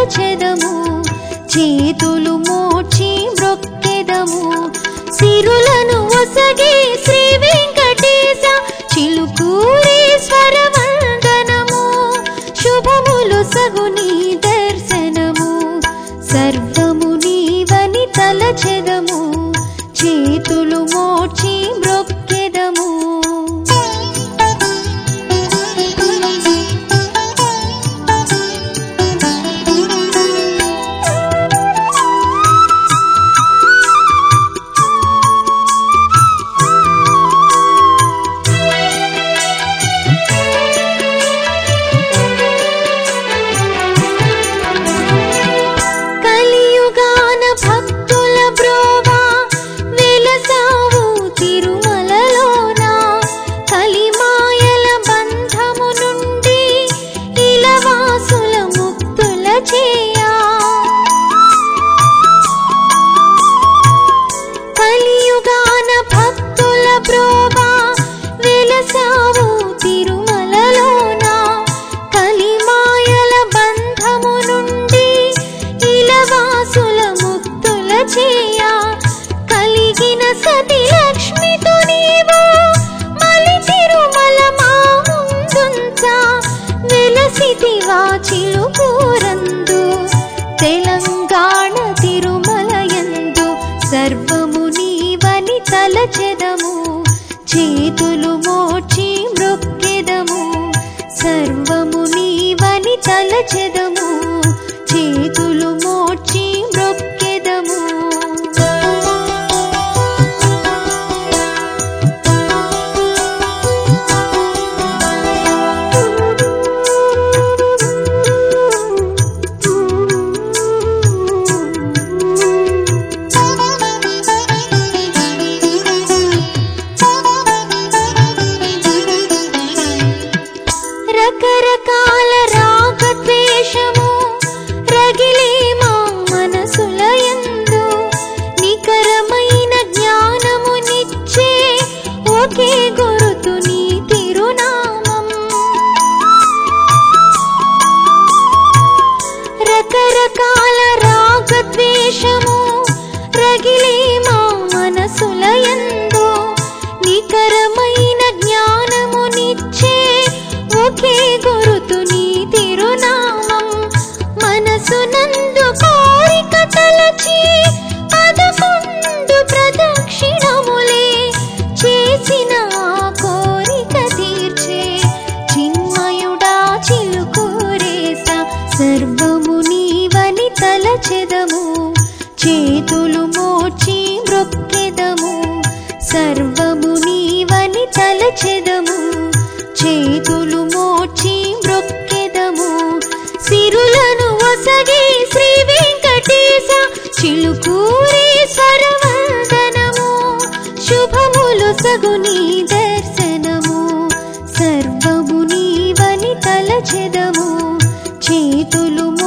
తలచెదము చేతులు మోచి మ్రొక్కెదము సిరులను ఒసగి శ్రీ వెంకటేశ చిలుకూరీశ్వర వందనము శుభములు సగుని దర్శనము సర్వము నీవని తలచెదము చేతులు మోచి మ్రొక్కెదము కలియుగాన భక్తుల బ్రోవా వెలసావు తిరుమలలోన కలిమాయల బంధము నుండి ఇలవాసుల ముక్తుల చేయా కలియుగాన భక్తుల బ్రోవా వెలసావు తిరుమలలోన కలిమాయల బంధము నుండి ఇలవాసుల ముక్తుల చేయ కలిగిన సతి లక్ష్మితో నీవు మలి తిరుమల మా ముందుంచా వెలసితివా చిలుకూరందు తెలంగాణ తిరుమలయందు సర్వము నీవని తలచెదము చేతులు మోచి మ్రొక్కెదము సర్వము నీవని తలచెదము చేతులు మోచి మ్రొక్కెదము రకరకాల రాగద్వేషము రగిలే మా మనసులయందు నికరమైన జ్ఞానమునిచ్చే ఒకే గురుతు నీ తిరునామం రకరకాల రాగద్వేషము రగిలే మా మనసులయందు నికరమైన జ్ఞానమునిచ్చే ఒకే గురుతు నీ తిరునామం మనసునందు కోరిక తలచి పదకొండు ప్రదక్షిణములే చేసిన ఆ కోరిక తీర్చే చిన్మయుడా చిలుకూరేస సర్వము నీవని తలచెదము చేతులు మోచి మ్రొక్కెదము సర్వము నీవని తలచెదము చేతులు మోచి మ్రొక్కెదము సిరులను ఒసగి శ్రీ వెంకటేశ చిలుకూరీశ్వర వందనము శుభములు సగుని దర్శనము సర్వము నీవని తలచెదము చేతులు